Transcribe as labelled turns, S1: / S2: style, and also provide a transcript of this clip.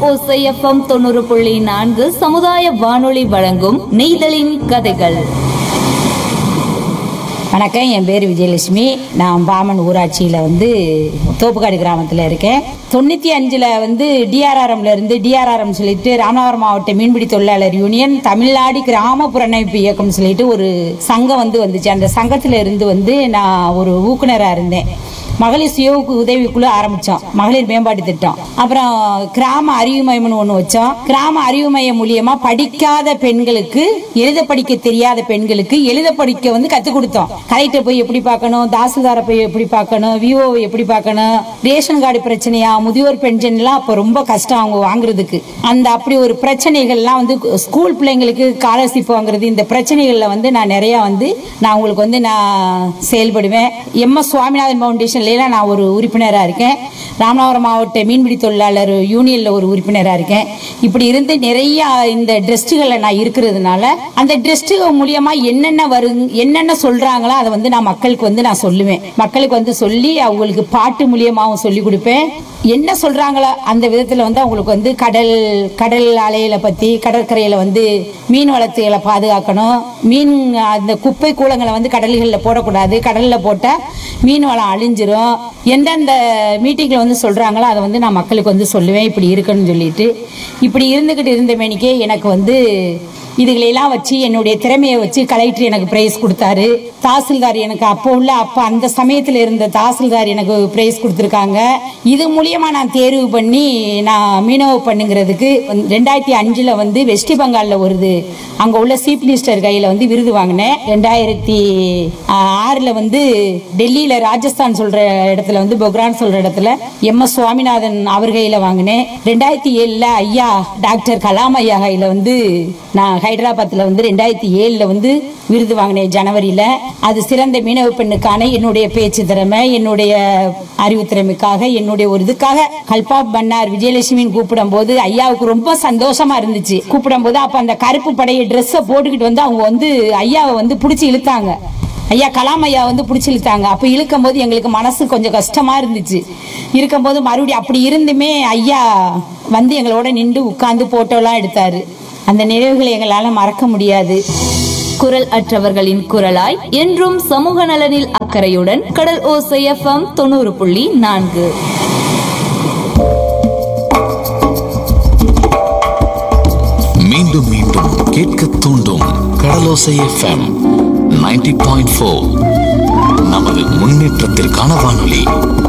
S1: ஓசை எஃப்எம் தொண்ணூறு புள்ளி நான்கு சமுதாய வானொலி வழங்கும் நெய்தலின் கதைகள்
S2: வணக்கம் என் பேர் விஜயலட்சுமி நான் பாமன் ஊராட்சியில் வந்து தோப்புக்காடு கிராமத்தில் இருக்கேன் தொண்ணூற்றி அஞ்சில் வந்து டிஆர்ஆர்எம்ல இருந்து டிஆர்ஆர்எம் சொல்லிட்டு ராமநாதபுரம் மாவட்ட மீன்பிடி தொழிலாளர் யூனியன் தமிழ்நாடு கிராமப்புற இணைப்பு இயக்கம் சொல்லிட்டு ஒரு சங்கம் வந்து வந்துச்சு அந்த சங்கத்தில் இருந்து வந்து நான் ஒரு ஊக்குனராக இருந்தேன் மகளிர் சுய உதவிக்குழு ஆரம்பிச்சோம் மகளிர் மேம்பாட்டு திட்டம் அப்புறம் கிராம அறிவு மையம்னு ஒண்ணு வச்சோம் கிராம அறிவு மையம் மூலியமா படிக்காத பெண்களுக்கு எழுத படிக்க தெரியாத பெண்களுக்கு எழுத படிக்க வந்து கத்து கொடுத்தோம் கலெக்டர் போய் எப்படி பார்க்கணும் தாசில்தாரை போய் எப்படி பார்க்கணும் விஓ எப்படி பார்க்கணும் ரேஷன் கார்டு பிரச்சனையா முதியோர் பென்ஷன் எல்லாம் அப்ப ரொம்ப கஷ்டம் அவங்க வாங்குறதுக்கு அந்த அப்படி ஒரு பிரச்சனைகள்லாம் வந்து ஸ்கூல் பிள்ளைங்களுக்கு ஸ்காலர்ஷிப் வாங்குறது இந்த பிரச்சனைகள்ல வந்து நான் நிறைய வந்து நான் உங்களுக்கு வந்து நான் செயல்படுவேன் எம் எஸ் சுவாமிநாதன் ஃபவுண்டேஷன்ல நான் ஒரு உறுப்பினராக இருக்கேன் ராமநாதபுரம் மாவட்ட மீன்பிடி தொழிலாளர் யூனியன்ல ஒரு உறுப்பினராக இருக்கேன் இப்படி இருந்து நிறைய இந்த ட்ரெஸ்ட்டுகளை நான் இருக்கிறதுனால அந்த ட்ரெஸ்ட்டுகள் மூலியமா என்னென்ன வரும் என்னென்ன சொல்றாங்களோ அதை வந்து நான் மக்களுக்கு வந்து நான் சொல்லுவேன் மக்களுக்கு வந்து சொல்லி அவங்களுக்கு பாட்டு மூலியமாவும் சொல்லி கொடுப்பேன் என்ன சொல்றாங்களோ அந்த விதத்துல வந்து அவங்களுக்கு வந்து கடல் கடல் அலையில பத்தி கடற்கரையில வந்து மீன் வளர்த்துகளை பாதுகாக்கணும் மீன் அந்த குப்பை கூலங்களை வந்து கடல்களில் போடக்கூடாது கடல்ல போட்டா மீன் வளம் அழிஞ்சிரும் எந்தெந்த மீட்டிங்ல வந்து சொல்றாங்களோ அதை வந்து நான் மக்களுக்கு வந்து சொல்லுவேன் இப்படி இருக்குன்னு சொல்லிட்டு இப்படி இருந்துகிட்டு இருந்த மேனிக்கே எனக்கு வந்து இதுகளெல்லாம் வச்சு என்னுடைய திறமையை வச்சு கலெக்டர் எனக்கு பிரைஸ் கொடுத்தாரு தாசில்தார் எனக்கு அப்போ உள்ள அப்ப அந்த சமயத்துல இருந்த தாசில்தார் எனக்கு பிரைஸ் கொடுத்துருக்காங்க இது மூலியமா நான் தேர்வு பண்ணி நான் மீனவ பண்ணுங்கிறதுக்கு வந்து ரெண்டாயிரத்தி அஞ்சுல வந்து வெஸ்ட் பெங்கால்ல வருது அங்க உள்ள சீஃப் மினிஸ்டர் கையில வந்து விருது வாங்கினேன் ரெண்டாயிரத்தி ஆறுல வந்து டெல்லியில ராஜஸ்தான் சொல்ற இடத்துல வந்து பொக்ரான் சொல்ற இடத்துல எம் எஸ் சுவாமிநாதன் அவர் கையில வாங்கினேன் ரெண்டாயிரத்தி ஏழுல ஐயா டாக்டர் கலாம் ஐயா கையில வந்து நான் ஹைதராபாத்ல வந்து ரெண்டாயிரத்தி ஏழுல வந்து விருது வாங்கினேன் ஜனவரியில அது சிறந்த மீனவ பெண்ணுக்கான என்னுடைய பேச்சு திறமை என்னுடைய அறிவு திறமைக்காக என்னுடைய ஒரு இதுக்காக கல்பா பண்ணார் விஜயலட்சுமின்னு கூப்பிடும் போது ஐயாவுக்கு ரொம்ப சந்தோஷமா இருந்துச்சு கூப்பிடும் போது அப்ப அந்த கருப்பு படைய ட்ரெஸ்ஸை போட்டுக்கிட்டு வந்து அவங்க வந்து ஐயாவை வந்து பிடிச்சி இழுத்தாங்க ஐயா கலாம் ஐயா வந்து பிடிச்சி இழுத்தாங்க அப்ப இழுக்கும் போது எங்களுக்கு மனசு கொஞ்சம் கஷ்டமா இருந்துச்சு இருக்கும்போது மறுபடியும் அப்படி இருந்துமே ஐயா வந்து எங்களோட நின்று உட்கார்ந்து போட்டோலாம் எடுத்தாரு அந்த நினைவுகளை எங்களால மறக்க முடியாது
S1: குரல் அற்றவர்களின் குரலாய் என்றும் சமூக நலனில் அக்கறையுடன் கடல் ஓசை எஃப்எம் தொண்ணூறு புள்ளி நான்கு
S3: மீண்டும் மீண்டும் கேட்க தூண்டும் கடலோசை எஃப்எம் 90.4 பாயிண்ட் நமது முன்னேற்றத்திற்கான வானொலி